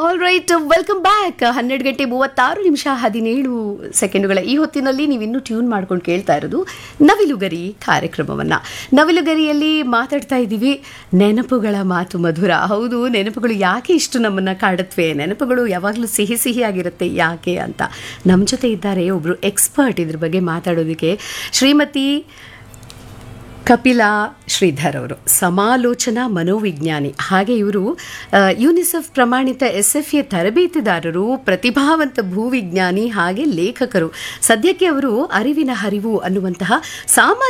all right welcome back ಹನ್ನೆರಡು ಗಂಟೆ ಮೂವತ್ತಾರು ನಿಮಿಷ ಹದಿನೇಳು ಸೆಕೆಂಡುಗಳ ಈ ಹೊತ್ತಿನಲ್ಲಿ ನೀವು ಇನ್ನೂ ಟ್ಯೂನ್ ಮಾಡ್ಕೊಂಡು ಕೇಳ್ತಾ ಇರೋದು ನವಿಲುಗರಿ ಕಾರ್ಯಕ್ರಮವನ್ನು ನವಿಲುಗರಿಯಲ್ಲಿ ಮಾತಾಡ್ತಾ ಇದ್ದೀವಿ ನೆನಪುಗಳ ಮಾತು ಮಧುರ ಹೌದು ನೆನಪುಗಳು ಯಾಕೆ ಇಷ್ಟು ನಮ್ಮನ್ನು ಕಾಡುತ್ತವೆ ನೆನಪುಗಳು ಯಾವಾಗಲೂ ಸಿಹಿ ಸಿಹಿಯಾಗಿರುತ್ತೆ ಯಾಕೆ ಅಂತ ನಮ್ಮ ಜೊತೆ ಇದ್ದಾರೆ ಒಬ್ಬರು ಎಕ್ಸ್ಪರ್ಟ್ ಇದ್ರ ಬಗ್ಗೆ ಮಾತಾಡೋದಕ್ಕೆ ಶ್ರೀಮತಿ ಕಪಿಲಾ ಶ್ರೀಧರ್ ಅವರು ಸಮಾಲೋಚನಾ ಮನೋವಿಜ್ಞಾನಿ ಹಾಗೆ ಇವರು ಯುನಿಸೆಫ್ ಪ್ರಮಾಣಿತ ಎಸ್ ಎಫ್ ಎ ತರಬೇತಿದಾರರು ಪ್ರತಿಭಾವಂತ ಭೂವಿಜ್ಞಾನಿ ಹಾಗೆ ಲೇಖಕರು ಸದ್ಯಕ್ಕೆ ಅವರು ಅರಿವಿನ ಹರಿವು ಅನ್ನುವಂತಹ ಸಾಮಾನ್ಯ